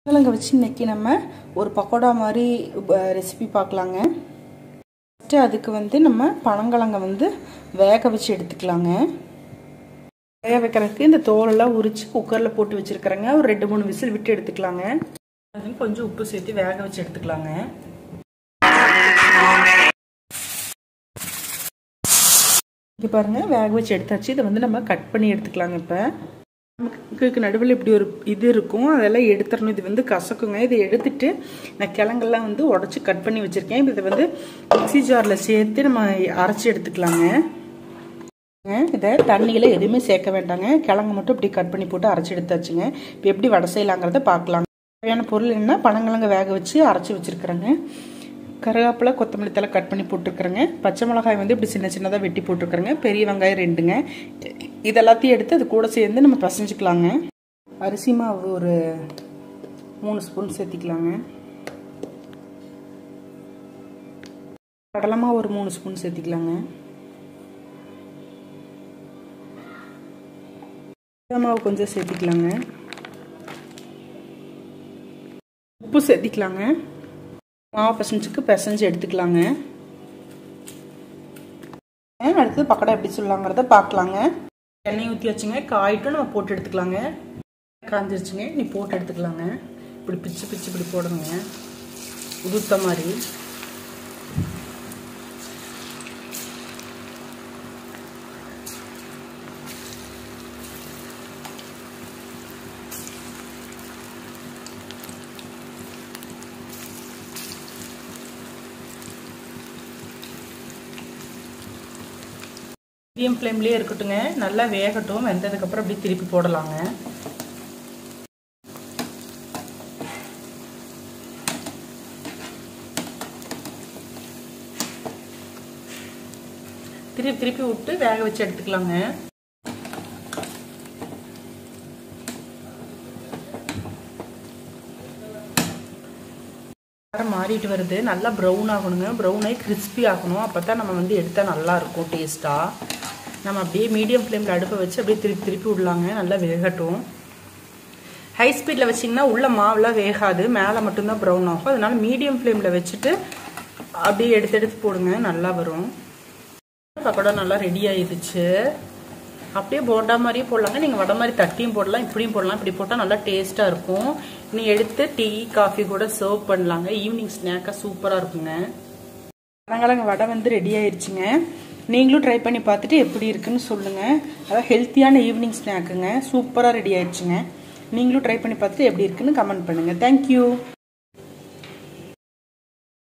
கிழங்க வச்சு இன்னைக்கு நம்ம ஒரு பக்கோடா மாதிரி ரெசிபி பார்க்கலாங்க ஃபஸ்ட்டு அதுக்கு வந்து நம்ம பனங்கிழங்க வந்து வேக வச்சு எடுத்துக்கலாங்க வேக வைக்கிறதுக்கு இந்த தோலெல்லாம் உரித்து குக்கரில் போட்டு வச்சுருக்கிறேங்க ஒரு ரெண்டு மூணு விசில் விட்டு எடுத்துக்கலாங்க அதுக்கு கொஞ்சம் உப்பு சேர்த்து வேக வச்சு எடுத்துக்கலாங்க இங்கே பாருங்கள் வேக வச்சு எடுத்தாச்சு இதை வந்து நம்ம கட் பண்ணி எடுத்துக்கலாங்க இப்போ நமக்கு நடுவில் இப்படி ஒரு இது இருக்கும் அதெல்லாம் எடுத்துடணும் இது வந்து கசக்குங்க இதை எடுத்துட்டு நான் கிழங்கெல்லாம் வந்து உடச்சி கட் பண்ணி வச்சுருக்கேன் இதை வந்து மிக்சி ஜாரில் சேர்த்து நம்ம அரைச்சி எடுத்துக்கலாங்க இதை தண்ணியில் எதுவுமே சேர்க்க வேண்டாங்க கிழங்கு மட்டும் இப்படி கட் பண்ணி போட்டு அரைச்சி எடுத்தாச்சுங்க இப்போ எப்படி வடை செய்யலாங்கிறத பார்க்கலாம் தேவையான பொருள் என்ன பனங்கிழங்கு வேக வச்சு அரைச்சி வச்சுருக்குறேங்க கருவேப்பிலை கொத்தமல்லி தலை கட் பண்ணி போட்டுருக்குறேங்க பச்சை மிளகாய் வந்து இப்படி சின்ன சின்னதாக வெட்டி போட்டுருக்குறேங்க பெரிய வெங்காயம் ரெண்டுங்க இதெல்லாத்தையும் எடுத்து அது கூட சேர்ந்து நம்ம பசைஞ்சிக்கலாங்க அரிசி மாவு ஒரு மூணு ஸ்பூன் சேர்த்திக்கலாங்க கடலை மாவு ஒரு மூணு ஸ்பூன் சேர்த்திக்கலாங்க மாவு கொஞ்சம் சேர்த்திக்கலாங்க உப்பு சேர்த்திக்கலாங்க மாவு பசஞ்சுக்கு பிசைஞ்சு எடுத்துக்கலாங்க அடுத்து பக்கடா எப்படி சொல்லலாங்கிறத பார்க்கலாங்க எண்ணெய் ஊற்றி வச்சுங்க காயிட்டும் நம்ம போட்டு எடுத்துக்கலாங்க காஞ்சிருச்சுங்க நீ போட்டு எடுத்துக்கலாங்க இப்படி பிச்சு பிச்சு இப்படி போடணுங்க உதுத்த மாதிரி மீடியம் ஃப்ளேம்லேயே இருக்கட்டுங்க நல்லா வேகட்டும் வெந்ததுக்கப்புறம் அப்படி திருப்பி போடலாங்க திருப்பி திருப்பி விட்டு வேக வச்சு எடுத்துக்கலாங்க மாறிட்டு வருது நல்லா ப்ரௌன் ஆகணுங்க ப்ரௌன் ஆகி கிறிஸ்பி ஆகணும் அப்போ தான் நம்ம வந்து எடுத்தால் நல்லா இருக்கும் டேஸ்ட்டாக நம்ம அப்படியே மீடியம் ஃப்ளேமில் அடுப்பை வச்சு அப்படியே திருப்பி திருப்பி விடலாங்க நல்லா வேகட்டும் ஹை ஸ்பீடில் வச்சிங்கன்னா உள்ள மாவுலாம் வேகாது மேலே மட்டும்தான் ப்ரௌன் ஆகும் அதனால மீடியம் ஃப்ளேமில் வச்சுட்டு அப்படியே எடுத்து எடுத்து போடுங்க நல்லா வரும் பக்கோடா நல்லா ரெடி ஆயிடுச்சு அப்படியே போண்டா மாதிரியும் போடலாங்க நீங்கள் வடை மாதிரி தட்டியும் போடலாம் இப்படியும் போடலாம் இப்படி போட்டால் நல்லா டேஸ்ட்டாக இருக்கும் நீ எடுத்து டீ காஃபி கூட சர்வ் பண்ணலாங்க ஈவினிங் ஸ்நாக்காக சூப்பராக இருக்குங்க பனங்கிழங்கு வடை வந்து ரெடி ஆயிடுச்சுங்க நீங்களும் ட்ரை பண்ணி பார்த்துட்டு எப்படி இருக்குன்னு சொல்லுங்கள் அதாவது ஹெல்த்தியான ஈவினிங் ஸ்நாக்குங்க சூப்பராக ரெடி ஆயிடுச்சுங்க நீங்களும் ட்ரை பண்ணி பார்த்துட்டு எப்படி இருக்குன்னு கமெண்ட் பண்ணுங்கள் தேங்க்யூ